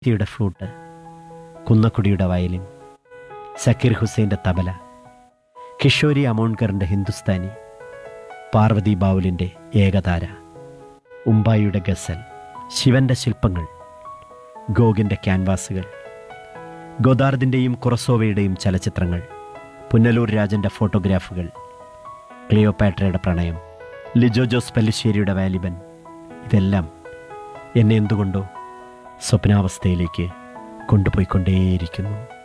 യുടെ ഫ്ലൂട്ട് കുന്നക്കുടിയുടെ വയലിൻ സക്കീർ ഹുസൈൻ്റെ തബല കിഷോരി അമോൺകറിൻ്റെ ഹിന്ദുസ്ഥാനി പാർവതി ബാവുലിൻ്റെ ഏകതാര ഉമ്പായിയുടെ ഗസൽ ശിവന്റെ ശില്പങ്ങൾ ഗോഗിൻ്റെ ക്യാൻവാസുകൾ ഗോദാർദിൻ്റെയും കുറസോവയുടെയും ചലച്ചിത്രങ്ങൾ പുന്നലൂർ രാജൻ്റെ ഫോട്ടോഗ്രാഫുകൾ ക്ലിയോപാട്രയുടെ പ്രണയം ലിജോ ജോസ് പല്ലിശ്ശേരിയുടെ വാലിബൻ ഇതെല്ലാം എന്നെ എന്തുകൊണ്ടോ സ്വപ്നാവസ്ഥയിലേക്ക് കൊണ്ടുപോയിക്കൊണ്ടേയിരിക്കുന്നു